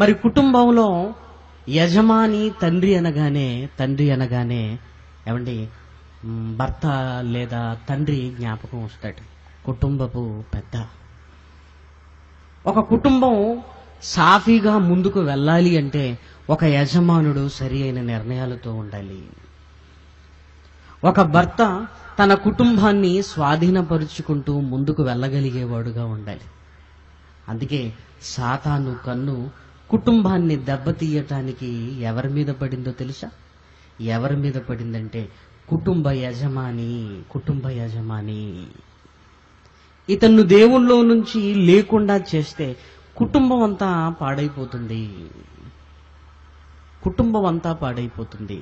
మరి కుటుంబంలో యజమాని తండ్రి అనగానే తండ్రి అనగానే ఏమండి మ్, భర్త లేదా తండ్రి జ్ఞాపకం వస్తాడు కుటుంబపు పెద్ద ఒక కుటుంబం సాఫీగా ముందుకు వెళ్ళాలి అంటే ఒక యజమానుడు సరి అయిన నిర్ణయాలతో ఉండాలి ఒక భర్త తన కుటుంబాన్ని స్వాధీనపరుచుకుంటూ ముందుకు వెళ్ళగలిగేవాడుగా ఉండాలి అందుకే సాతాను కన్ను కుటుంబాన్ని దెబ్బతీయటానికి ఎవరి మీద పడిందో తెలుసా ఎవరి మీద పడిందంటే కుటుంబ యజమాని కుటుంబ యజమాని ఇతన్ను దేవుళ్ళో నుంచి లేకుండా చేస్తే కుటుంబం అంతా పాడైపోతుంది కుటుంబం అంతా పాడైపోతుంది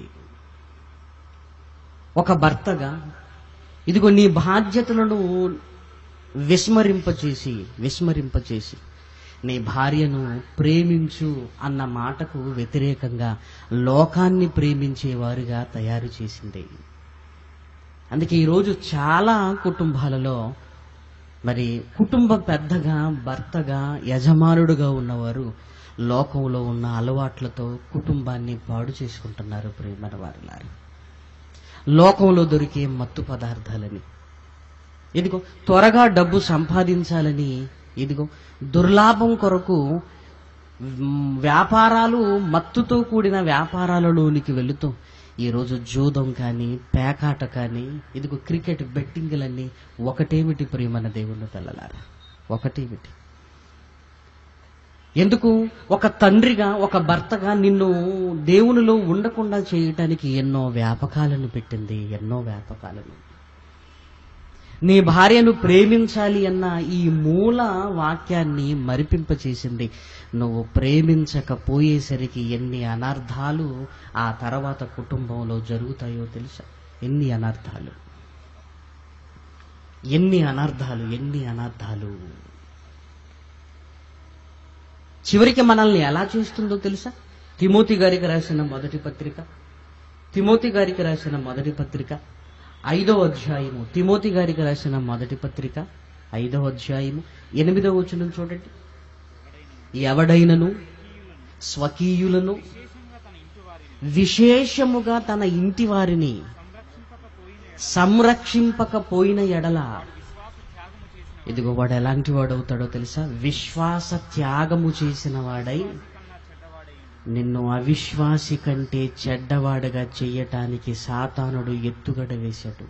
ఒక భర్తగా ఇదిగో నీ బాధ్యతలను విస్మరింపచేసి విస్మరింపచేసి నీ భార్యను ప్రేమించు అన్న మాటకు వ్యతిరేకంగా లోకాన్ని ప్రేమించేవారుగా తయారు చేసింది అందుకే ఈరోజు చాలా కుటుంబాలలో మరి కుటుంబ పెద్దగా భర్తగా యజమానుడుగా ఉన్నవారు లోకంలో ఉన్న అలవాట్లతో కుటుంబాన్ని పాడు చేసుకుంటున్నారు ప్రేమల వారిలారు లోకంలో దొరికే మత్తు పదార్థాలని ఇదిగో త్వరగా డబ్బు సంపాదించాలని ఇదిగో దుర్లాభం కొరకు మ్, వ్యాపారాలు మత్తుతో కూడిన వ్యాపారాలలోనికి వెళుతూ ఈరోజు జూదం కానీ పేకాట కానీ ఇదిగో క్రికెట్ బెట్టింగ్లన్నీ ఒకటేమిటి ప్రియమన దేవుని పిల్లలారా ఒకటేమిటి ఎందుకు ఒక తండ్రిగా ఒక భర్తగా నిన్ను దేవునిలో ఉండకుండా చేయటానికి ఎన్నో వ్యాపకాలను పెట్టింది ఎన్నో వ్యాపకాలను నీ భార్యను ప్రేమించాలి అన్న ఈ మూల వాక్యాన్ని మరిపింపచేసింది నువ్వు ప్రేమించకపోయేసరికి ఎన్ని అనర్థాలు ఆ తర్వాత కుటుంబంలో జరుగుతాయో తెలుసా ఎన్ని అనర్థాలు ఎన్ని అనర్థాలు ఎన్ని అనర్థాలు చివరికి మనల్ని ఎలా చేస్తుందో తెలుసా తిమోతి గారికి రాసిన మొదటి పత్రిక తిమోతి గారికి రాసిన మొదటి పత్రిక ఐదో అధ్యాయము తిమోతి గారికి రాసిన మొదటి పత్రిక ఐదో అధ్యాయము ఎనిమిదో వచనం చూడండి ఎవడైనను స్వకీయులను విశేషముగా తన ఇంటి వారిని సంరక్షింపకపోయిన ఎడల ఇదిగో వాడు ఎలాంటి వాడు అవుతాడో తెలుసా విశ్వాస త్యాగము చేసిన వాడై నిన్ను అవిశ్వాసి కంటే చెడ్డవాడుగా చెయ్యటానికి సాతానుడు ఎత్తుగడ వేశాడు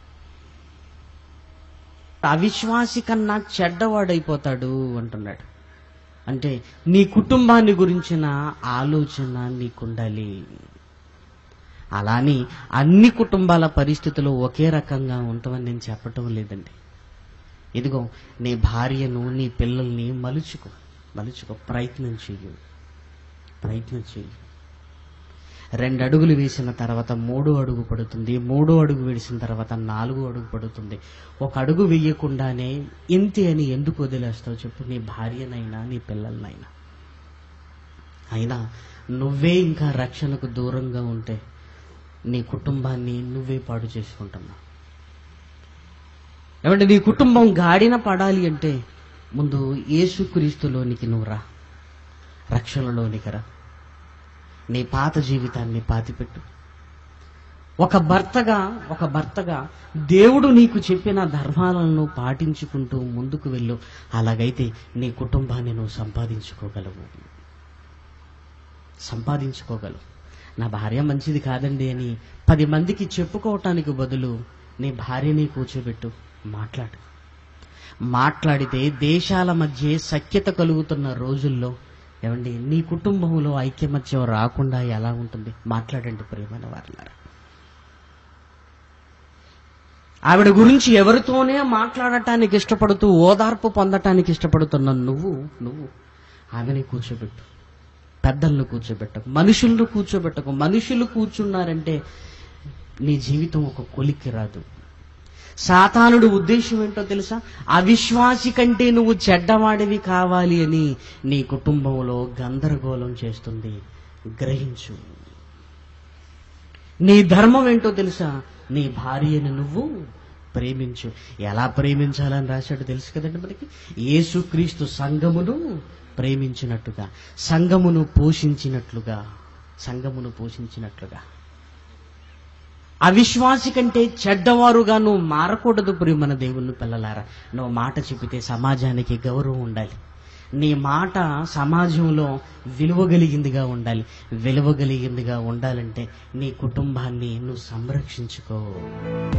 అవిశ్వాసి కన్నా చెడ్డవాడైపోతాడు అంటున్నాడు అంటే నీ కుటుంబాన్ని గురించిన ఆలోచన నీకుండాలి అలాని అన్ని కుటుంబాల పరిస్థితులు ఒకే రకంగా ఉంటామని నేను చెప్పటం లేదండి ఇదిగో నీ భార్యను నీ పిల్లల్ని మలుచుకో మలుచుకో ప్రయత్నం చెయ్యి ప్రయత్నం చెయ్యి రెండు అడుగులు వేసిన తర్వాత మూడో అడుగు పడుతుంది మూడో అడుగు వేసిన తర్వాత నాలుగో అడుగు పడుతుంది ఒక అడుగు వేయకుండానే ఇంతే అని ఎందుకు వదిలేస్తావు చెప్పు నీ భార్యనైనా నీ పిల్లలనైనా అయినా నువ్వే ఇంకా రక్షణకు దూరంగా ఉంటే నీ కుటుంబాన్ని నువ్వే పాడు చేసుకుంటున్నావు ఏమంటే నీ కుటుంబం గాడిన పడాలి అంటే ముందు యేసుక్రీస్తులోనికి నువ్వు రా రక్షణలోనికి రా నీ పాత జీవితాన్ని పాతిపెట్టు ఒక భర్తగా ఒక భర్తగా దేవుడు నీకు చెప్పిన ధర్మాలను పాటించుకుంటూ ముందుకు వెళ్ళు అలాగైతే నీ కుటుంబాన్ని నువ్వు సంపాదించుకోగలవు సంపాదించుకోగలవు నా భార్య మంచిది కాదండి అని పది మందికి చెప్పుకోవటానికి బదులు నీ భార్యని కూర్చోబెట్టు మాట్లాడు మాట్లాడితే దేశాల మధ్య సఖ్యత కలుగుతున్న రోజుల్లో ఏమండి నీ కుటుంబంలో ఐక్యమత్యం రాకుండా ఎలా ఉంటుంది మాట్లాడండి ప్రియమైన వారులారా ఆవిడ గురించి ఎవరితోనే మాట్లాడటానికి ఇష్టపడుతూ ఓదార్పు పొందటానికి ఇష్టపడుతున్న నువ్వు నువ్వు ఆమెని కూర్చోబెట్టు పెద్దలను కూర్చోబెట్టకు మనుషులను కూర్చోబెట్టకు మనుషులు కూర్చున్నారంటే నీ జీవితం ఒక కొలిక్కి రాదు సాతానుడు ఉద్దేశం ఏంటో తెలుసా అవిశ్వాసి కంటే నువ్వు చెడ్డవాడివి కావాలి అని నీ కుటుంబంలో గందరగోళం చేస్తుంది గ్రహించు నీ ధర్మం ఏంటో తెలుసా నీ భార్యను నువ్వు ప్రేమించు ఎలా ప్రేమించాలని రాశాడు తెలుసు కదండి మనకి యేసుక్రీస్తు సంఘమును ప్రేమించినట్టుగా సంఘమును పోషించినట్లుగా సంఘమును పోషించినట్లుగా అవిశ్వాసి కంటే చెడ్డవారుగా నువ్వు మారకూడదు ప్రియమన దేవుని పిల్లలారా నువ్వు మాట చెప్పితే సమాజానికి గౌరవం ఉండాలి నీ మాట సమాజంలో విలువ కలిగిందిగా ఉండాలి విలువ కలిగిందిగా ఉండాలంటే నీ కుటుంబాన్ని నువ్వు సంరక్షించుకో